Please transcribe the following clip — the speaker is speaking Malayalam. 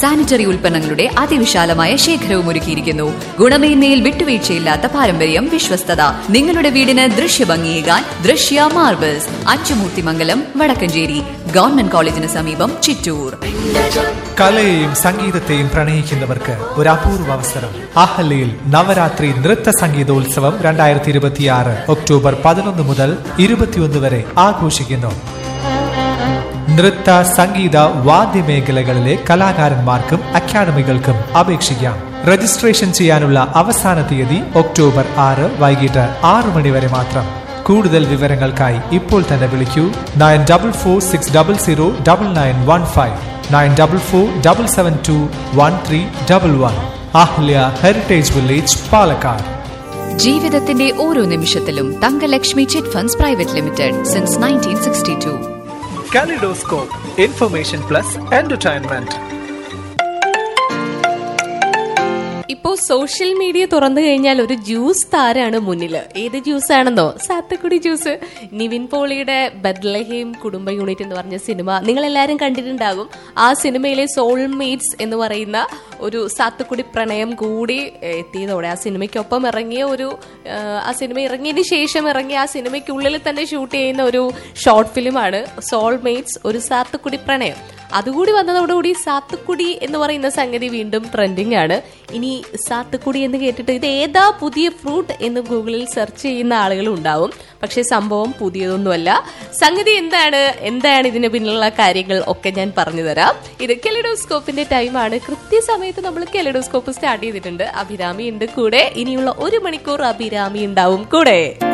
സാനിറ്ററി ഉൽപ്പന്നങ്ങളുടെ അതിവിശാലമായ ശേഖരവും ഒരുക്കിയിരിക്കുന്നു ഗുണമേന്മയിൽ വിട്ടുവീഴ്ചയില്ലാത്ത പാരമ്പര്യം വിശ്വസ്തത നിങ്ങളുടെ വീടിന് ദൃശ്യഭംഗിയേകാൻ ദൃശ്യ മാർബിൾസ് അച്ചുമൂർത്തിമംഗലം വടക്കഞ്ചേരി ഗവൺമെന്റ് കോളേജിന് സമീപം ചിറ്റൂർ കലയെയും സംഗീതത്തെയും പ്രണയിക്കുന്നവർക്ക് ഒരു അപൂർവ അവസരം അഹല്യയിൽ നവരാത്രി നൃത്ത സംഗീതോത്സവം രണ്ടായിരത്തി ഇരുപത്തിയാറ് ഒക്ടോബർ പതിനൊന്ന് മുതൽ ഇരുപത്തിയൊന്ന് വരെ ആഘോഷിക്കുന്നു നൃത്ത സംഗീത വാദ്യമേഖലകളിലെ കലാകാരന്മാർക്കും അക്കാദമികൾക്കും അപേക്ഷിക്കാം രജിസ്ട്രേഷൻ ചെയ്യാനുള്ള അവസാന തീയതി ഒക്ടോബർ ആറ് വൈകിട്ട് ആറു മണി വരെ മാത്രം കൂടുതൽ വിവരങ്ങൾക്കായി ഇപ്പോൾ തന്നെ വിളിക്കൂ nine double four six double zero double nine one five nine double four double seven two one three double one Ahalya heritage village Palakkad ജീവിതത്തിന്റെ ഓരോ നിമിഷത്തിലും Thankalakshmi chit funds private limited since nineteen sixty two kaleidoscope information plus entertainment ഇപ്പോ സോഷ്യൽ മീഡിയ തുറന്നു കഴിഞ്ഞാൽ ഒരു ജ്യൂസ് താരാണ് മുന്നിൽ ഏത് ജ്യൂസ് ആണെന്നോ സാത്തക്കുടി ജ്യൂസ് നിവിൻ പോളിയുടെ ബദ്ലഹീം കുടുംബ യൂണിറ്റ് എന്ന് പറഞ്ഞ സിനിമ നിങ്ങൾ എല്ലാവരും കണ്ടിട്ടുണ്ടാകും ആ സിനിമയിലെ സോൾമേറ്റ്സ് എന്ന് പറയുന്ന ഒരു സാത്തുക്കുടി പ്രണയം കൂടി ഏഹ്, എത്തിയതോടെ ആ സിനിമയ്ക്കൊപ്പം ഇറങ്ങിയ ഒരു ഏഹ്, ആ സിനിമ ഇറങ്ങിയതിന് ശേഷം ഇറങ്ങിയ ആ സിനിമയ്ക്കുള്ളിൽ തന്നെ ഷൂട്ട് ചെയ്യുന്ന ഒരു ഷോർട്ട് ഫിലിമാണ് സോൾമേറ്റ്സ് ഒരു സാത്തുക്കുടി പ്രണയം അതുകൂടി വന്നതോടുകൂടി സാത്തുക്കുടി എന്ന് പറയുന്ന സംഗതി വീണ്ടും ട്രെൻഡിങ് ആണ് ഇനി സാത്തുക്കുടി എന്ന് കേട്ടിട്ട് ഇത് ഏതാ പുതിയ ഫ്രൂട്ട് എന്ന് ഗൂഗിളിൽ സെർച്ച് ചെയ്യുന്ന ആളുകളും ഉണ്ടാവും പക്ഷെ സംഭവം പുതിയതൊന്നുമല്ല സംഗതി എന്താണ് എന്താണ് ഇതിന് പിന്നിലുള്ള കാര്യങ്ങൾ ഒക്കെ ഞാൻ പറഞ്ഞു തരാം ഇത് കെലിഡോസ്കോപ്പിന്റെ ടൈമാണ് കൃത്യസമയത്ത് നമ്മൾ കെലിഡോസ്കോപ്പ് സ്റ്റാർട്ട് ചെയ്തിട്ടുണ്ട് അഭിരാമി ഉണ്ട് കൂടെ ഇനിയുള്ള ഒരു മണിക്കൂർ അഭിരാമി ഉണ്ടാവും കൂടെ